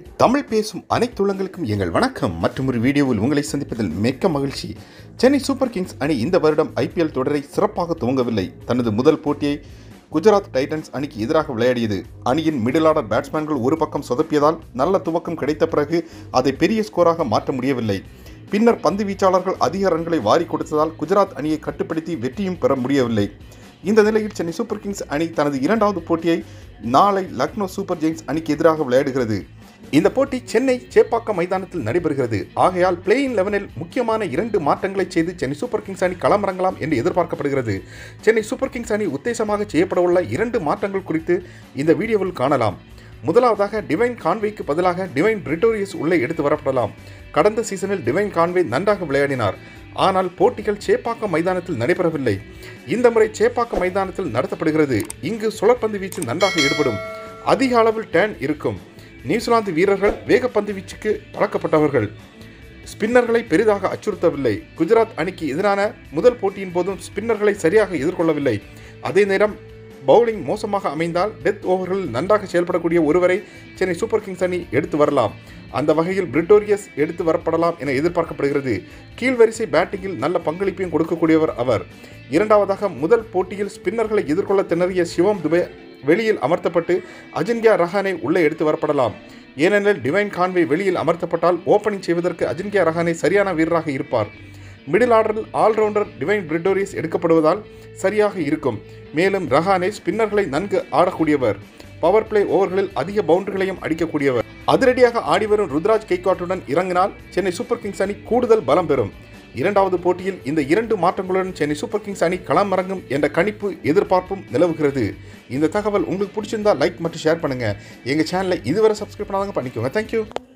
தமிழ் பேசும் அனைத்துள்ளங்களுக்கும் எங்கள் வணக்கம் மற்றும் ஒரு வீடியோவில் உங்களை சந்திப்பதில் மிக்க மகிழ்ச்சி சென்னை சூப்பர் கிங்ஸ் அணி இந்த வருடம் ஐபிஎல் தொடரை சிறப்பாக துவங்கவில்லை தனது முதல் போட்டியை குஜராத் டைட்டன்ஸ் அணிக்கு எதிராக விளையாடியது அணியின் மிடில் ஆர்டர் பேட்ஸ்மேன்கள் ஒரு பக்கம் சொதப்பியதால் நல்ல துவக்கம் கிடைத்த பிறகு அதை பெரிய ஸ்கோராக மாற்ற முடியவில்லை பின்னர் பந்து வீச்சாளர்கள் அதிக ரன்களை வாரி கொடுத்ததால் குஜராத் அணியை கட்டுப்படுத்தி வெற்றியும் பெற முடியவில்லை இந்த நிலையில் சென்னை சூப்பர் கிங்ஸ் அணி தனது இரண்டாவது போட்டியை நாளை லக்னோ சூப்பர் ஜெயின்ஸ் அணிக்கு எதிராக விளையாடுகிறது இந்த போட்டி சென்னை சேப்பாக்கம் மைதானத்தில் நடைபெறுகிறது ஆகையால் பிளேயிங் லெவனில் முக்கியமான இரண்டு மாற்றங்களை செய்து சென்னை சூப்பர் கிங்ஸ் அணி களமிறங்கலாம் என்று எதிர்பார்க்கப்படுகிறது சென்னை சூப்பர் கிங்ஸ் அணி உத்தேசமாக செய்யப்படவுள்ள இரண்டு மாற்றங்கள் குறித்து இந்த வீடியோவில் காணலாம் முதலாவதாக டிவைன் கான்வேக்கு பதிலாக டிவைன் பிரிட்டோரியஸ் உள்ளே எடுத்து வரப்படலாம் கடந்த சீசனில் டிவைன் கான்வே நன்றாக விளையாடினார் ஆனால் போட்டிகள் சேப்பாக்கம் மைதானத்தில் நடைபெறவில்லை இந்த முறை சேப்பாக்கம் மைதானத்தில் நடத்தப்படுகிறது இங்கு சுழற்பந்து வீச்சு நன்றாக ஈடுபடும் அதிக அளவில் டேன் இருக்கும் நியூசிலாந்து வீரர்கள் வேகப்பந்து வீச்சுக்கு பழக்கப்பட்டவர்கள் ஸ்பின்னர்களை பெரிதாக அச்சுறுத்தவில்லை குஜராத் அணிக்கு எதிரான முதல் போட்டியின் போதும் ஸ்பின்னர்களை சரியாக எதிர்கொள்ளவில்லை அதே நேரம் பவுலிங் மோசமாக அமைந்தால் டெத் ஓவர்களில் நன்றாக செயல்படக்கூடிய ஒருவரை சென்னை சூப்பர் கிங்ஸ் அணி எடுத்து வரலாம் அந்த வகையில் பிரிட்டோரியஸ் எடுத்து வரப்படலாம் என எதிர்பார்க்கப்படுகிறது கீழ்வரிசை பேட்டிங்கில் நல்ல பங்களிப்பையும் கொடுக்கக்கூடியவர் அவர் இரண்டாவதாக முதல் போட்டியில் ஸ்பின்னர்களை எதிர்கொள்ள திணறிய சிவம் துபே வெளியில் அமர்த்தப்பட்டு அஜின்கியா ரஹானே உள்ளே எடுத்து வரப்படலாம் ஏனெனில் டிவைன் கான்வே வெளியில் அமர்த்தப்பட்டால் ஓப்பனிங் செய்வதற்கு அஜின்கியா ரஹானே சரியான வீரராக இருப்பார் மிடில் ஆர்டரில் ஆல்ரவுண்டர் டிவைன் பிரிட்டோரியஸ் எடுக்கப்படுவதால் சரியாக இருக்கும் மேலும் ரஹானே ஸ்பின்னர்களை நன்கு ஆடக்கூடியவர் பவர் பிளே ஓவர்களில் அதிக பவுண்டரிகளையும் அடிக்கக்கூடியவர் அதிரடியாக ஆடிவரும் ருத்ராஜ் கெய்காட்டுடன் இறங்கினால் சென்னை சூப்பர் கிங்ஸ் அணி கூடுதல் பலம் பெறும் இரண்டாவது போட்டியில் இந்த இரண்டு மாற்றங்களுடன் சென்னை சூப்பர் கிங்ஸ் அணி களமிறங்கும் என்ற கணிப்பு எதிர்பார்ப்பும் நிலவுகிறது இந்த தகவல் உங்களுக்கு பிடிச்சிருந்தா லைக் மற்றும் ஷேர் பண்ணுங்க எங்க சேனலை இதுவரை சப்ஸ்கிரைப் பண்ணாதவங்க பண்ணிக்கோங்க தேங்க்யூ